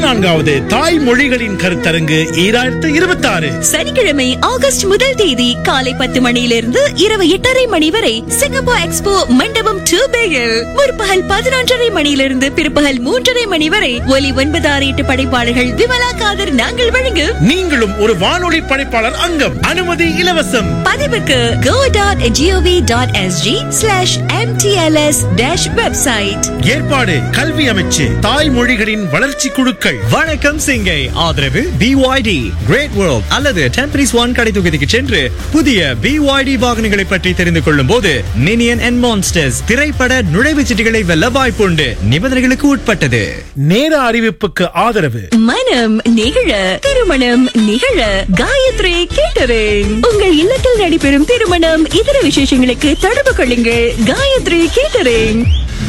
பதினான்காவது தாய் மொழிகளின் கருத்தரங்கு ஈராயிரத்து இருபத்தி ஆறு சனிக்கிழமை ஆகஸ்ட் முதல் தேதி காலை பத்து மணியிலிருந்து இரவு எட்டரை மணி வரை சிங்கப்பூர் எக்ஸ்போ மண்டபம் டூ பேயில் முற்பகல் பதினொன்றரை மணியிலிருந்து பிற்பகல் மூன்றரை மணி வரை ஒலி ஒன்பது ஆறு எட்டு படைப்பாளர்கள் விமலா காதர் நாங்கள் வழங்கு நீங்களும் ஒரு வானொலி படைப்பாளர் அங்கம் அனுமதி இலவசம் பதிவுக்கு go dot GOV dot SG slash MTLS dash website ஏற்பாடு கல்வி அமைச்சு தாய் மொழிகளின் வளர்ச்சி குழுக்கள் வணக்கம் சிங்கை ஆதரவு பிஒய்டி கிரேட் வேர்ல்ட் அல்லது டெம்பரிஸ் ஒன் கடை தொகுதிக்கு சென்று புதிய பிஒய்டி வாகனங்களை பற்றி தெரிந்து கொள்ளும் போது மினியன் அண்ட் மான்ஸ்டர்ஸ் திரைப்பட நுழைவுச் சீட்டுகளை வெல்ல வாய்ப்புண்டு நிபந்தனைகளுக்கு உட்பட்டது நேர அறிவிப்புக்கு ஆதரவு மனம் நிகழ திருமணம் நிகழ காயத்ரி கேட்டரிங் உங்கள் இல்லத்தில் நடைபெறும் திருமணம் இதர விசேஷங்களுக்கு தொடர்பு கொள்ளுங்கள் காயத்ரி கேட்டரிங்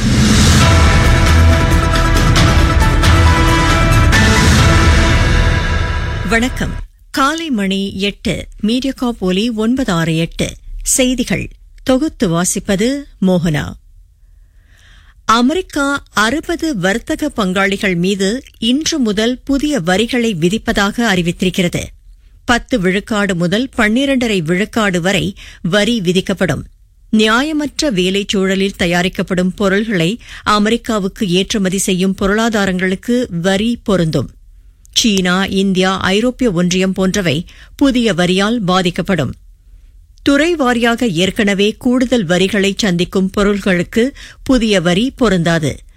வணக்கம் காலை மணி எட்டு மீடியாகாப் ஒலி ஒன்பது ஆறு எட்டு செய்திகள் தொகுத்து வாசிப்பது மோகனா அமெரிக்கா அறுபது வர்த்தக பங்காளிகள் மீது இன்று முதல் புதிய வரிகளை விதிப்பதாக அறிவித்திருக்கிறது பத்து விழுக்காடு முதல் பன்னிரண்டரை விழுக்காடு வரை வரி விதிக்கப்படும் நியாயமற்ற வேலைச் சூழலில் தயாரிக்கப்படும் பொருள்களை அமெரிக்காவுக்கு ஏற்றுமதி செய்யும் பொருளாதாரங்களுக்கு வரி பொருந்தும் சீனா இந்தியா ஐரோப்பிய ஒன்றியம் போன்றவை புதிய வரியால் பாதிக்கப்படும் துறை வாரியாக ஏற்கனவே கூடுதல் வரிகளை சந்திக்கும் பொருள்களுக்கு புதிய வரி பொருந்தாது